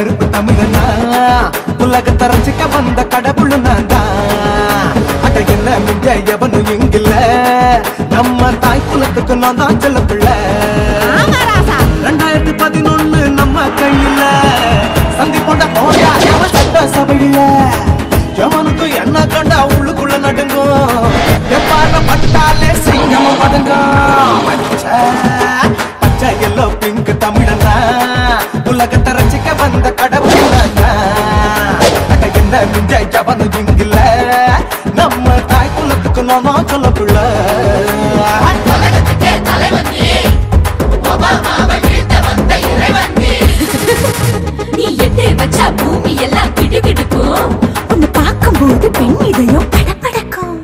கருப்பு தமிழனா உலகத்தை ரசிக்க வந்த கடவுள் நான் தான் அட என்ன மிஞ்ச எவனும் இங்கில்ல நம்ம தாய் குலத்துக்கு நான் தான் சொல்ல பிள்ளை ரெண்டாயிரத்தி பதினொன்னு நம்ம கையில சந்தி கொண்ட போயா எவன் சட்ட சபையில எவனுக்கு என்ன கண்டா உள்ளுக்குள்ள நடுங்கும் எப்பார பட்டாலே சிங்கம் படுங்கும் பச்சை பச்சை எல்லோ பிங்க் தமிழனா உலகத்தை ரசிக்க வந்த கடவுள் அட என்ன மிஞ்ச எவனு இங்கில்ல நம்ம தாய் குலத்துக்கு நான் சொல்ல பிள்ளை நீ எட்டு வச்சா பூமி எல்லாம் கிடுகிடுக்கும் உன்னை பார்க்கும்போது பெண் இதயம் படபடக்கும்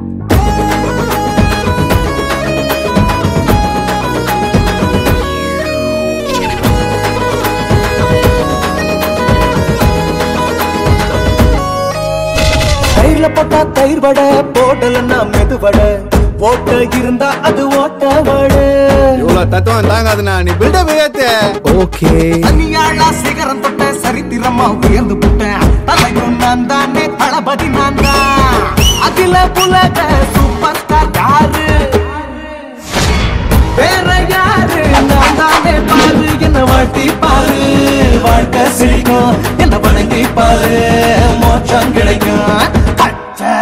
தயிர்ல போட்டா தயிர் வடை போடலன்னா மெது வடை ஓட்ட இருந்தா அது ஓட்ட வடை இவ்வளவு தத்துவம் தாங்காதுண்ணா நீ பில்டப் ஏத்து ஓகே தனியாளா சிகரம் தொட்ட சரித்திரமா உயர்ந்து போட்டேன் தலைவன் நான் தானே தளபதி நான் தான் அகில புலக சூப்பர் ஸ்டார் யாரு வேற யாரு நான் தானே பாரு என்ன வாழ்த்தி பாரு வாழ்க்கை சிரிக்கும் என்ன வணங்கி பாரு மோட்சம் கிடைக்கும் பச்சை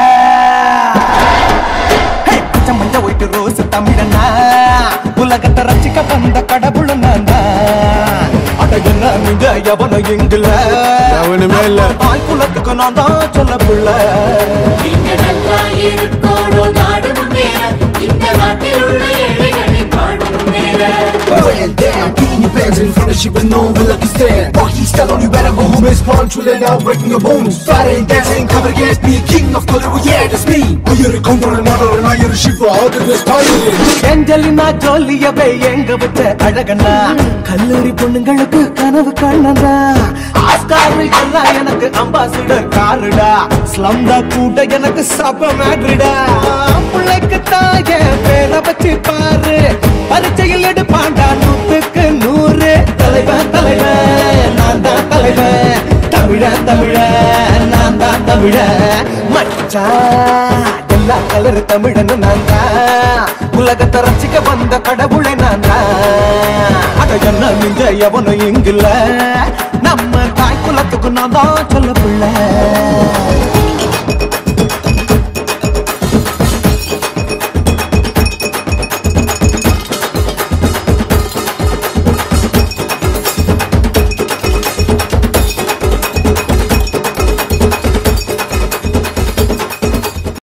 ஹே, பச்சை மஞ்ச ஒயிட்டு ரோஸ் தமிழனா உலகத்தை ரசிக்க வந்த கடவுள் நான் தான் அட என்ன மிஞ்ச எவனும் எங்குல எவனுமே இல்ல. தாய் குலத்துக்கு நான் தான் சொல்ல பிள்ளை இங்க நல்லா இருக்கோடும் நாடு முன்னேற இந்த நாட்டில் உள்ள ஏழைகளை பாடும் முன்னேற Laying down, beating your fans in front of shit with no one lucky stand. Or he's still on you better go home, his palm chilling out, breaking your bones. Fighting, dancing, covered against me, king of color, well, yeah, that's me. I hear it come from another, and I hear the shit for all of this time. Angelina ஜோலியவே எங்க வச்ச அழகண்ணா கல்லூரி பொண்ணுங்களுக்கு கனவு கண்ணதா Oscar எல்லாம் எனக்கு ambassador காருடா ஸ்லம்தா கூட எனக்கு சப மேட்ரிடா பிள்ளைக்கு தாய பேரை வச்சு பாரு பரீட்சையில் எடுப்பாண்டா நூத்துக்கு நூறு தலைவன் தலைவன் நான் தான் தலைவன் தமிழ தமிழ நான் தான் தமிழ மச்சான் எல்லா கலர் தமிழன்னு நான் தான் உலகத்தை ரசிக்க வந்த கடவுளை நான் தான் அட என்ன மிஞ்ச எவனும் இங்கில்ல நம்ம தாய் குலத்துக்கு நான் தான் சொல்ல பிள்ளை